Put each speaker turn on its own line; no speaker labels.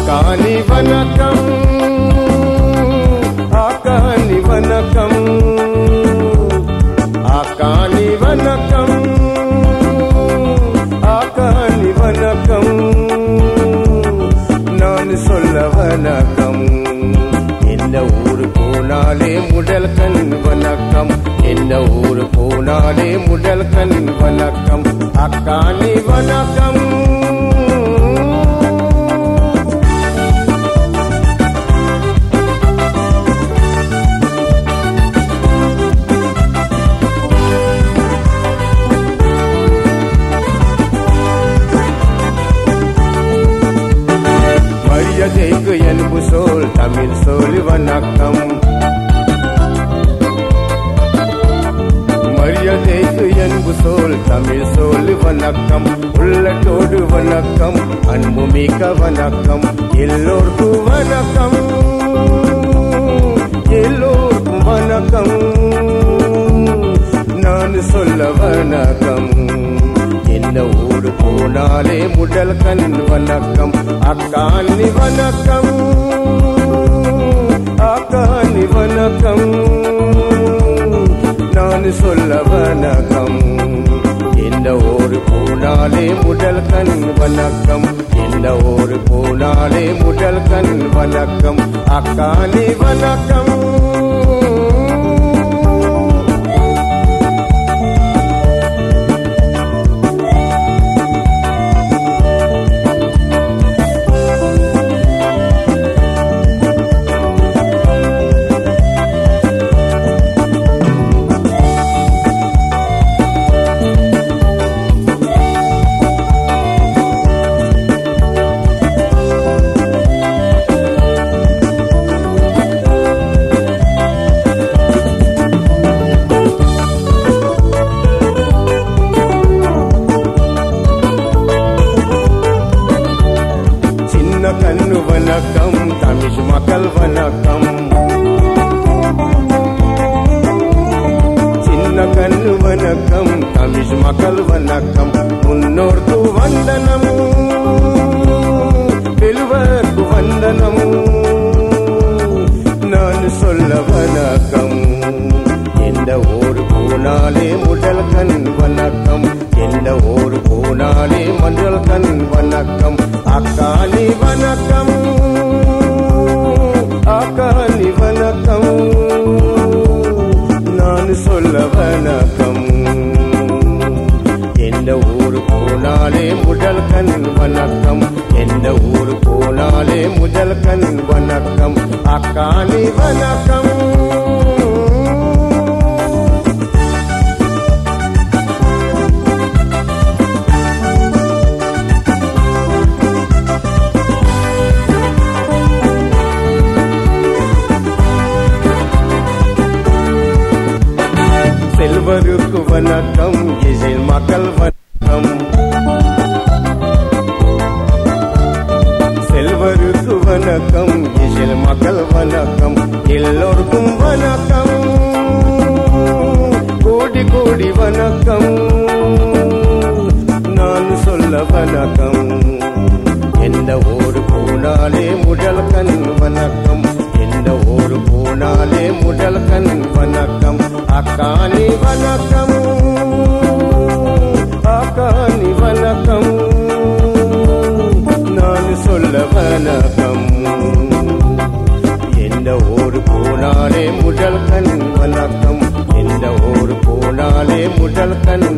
அக்கானி வணக்கம் அக்கானி வணக்கம் அக்கானி வணக்கம் அக்கானி வணக்கம் நான் சொல்ல வணக்கம் எந்த ஊரு போனாலே முதல் கண் வணக்கம் எந்த ஊரு போனாலே முதல் கண் வணக்கம் அக்கானி வணக்கம் மரியாதைக்கு என்பு சொல் தமிழ் சொல் வணக்கம் மரியாதைக்கு என்பு சொல் தமிழ் சொல் வணக்கம் உள்ளத்தோடு வணக்கம் அன்புமிக்க வணக்கம் எல்லோருக்கும் வணக்கம் எல்லோருக்கும் வணக்கம் நான் சொல்ல வணக்கம் எந்த ஊரு போனாலே முதல் கண் வணக்கம் அக்கானி வணக்கம் அக்கானி வணக்கம் நான் சொல்ல வணக்கம் எந்த ஊரு போனாலே முதல் கண் வணக்கம் எந்த ஊரு போனாலே முதல் கண் வணக்கம் அக்கானி வணக்கம் சின்ன கண்ணு வணக்கம் தமிழ் மக்கள் வணக்கம் சின்ன கண்ணு வணக்கம் தமிழ் மக்கள் வணக்கம் முன்னோர்க்கு வந்தனம் வெல்வர்க்கு வந்தனம் நான் சொல்ல வணக்கம் எந்த ஊர் போனாலே முதல் கண் வணக்கம் எந்த ஊர் போனாலே முதல் கண் வணக்கம் அக்கானி வணக்கம் அக்கானி வணக்கம் நான் சொல்ல வணக்கம் எந்த ஊர் போனாலே முதல் கண் வணக்கம் எந்த ஊர் போனாலே முதல் கண் வணக்கம் அக்கானி வணக்கம் செல்வருக்கு வணக்கம் இசைல் மக்கள் வணக்கம் செல்வருக்கு வணக்கம் இசைல் மக்கள் வணக்கம் எல்லோருக்கும் வணக்கம் கோடி கோடி வணக்கம் நான் சொல்ல வணக்கம் எந்த ஊரு போனாலே முதல் கண் வணக்கம் எந்த ஊரு போனாலே முதல் கண் வணக்கம் அக்கானி வணக்கம் அக்கானி வணக்கம் நான் சொல்ல வணக்கம் எந்த ஊரு போனாலே முதல் கண் வணக்கம் எந்த ஊரு போனாலே முதல் கண்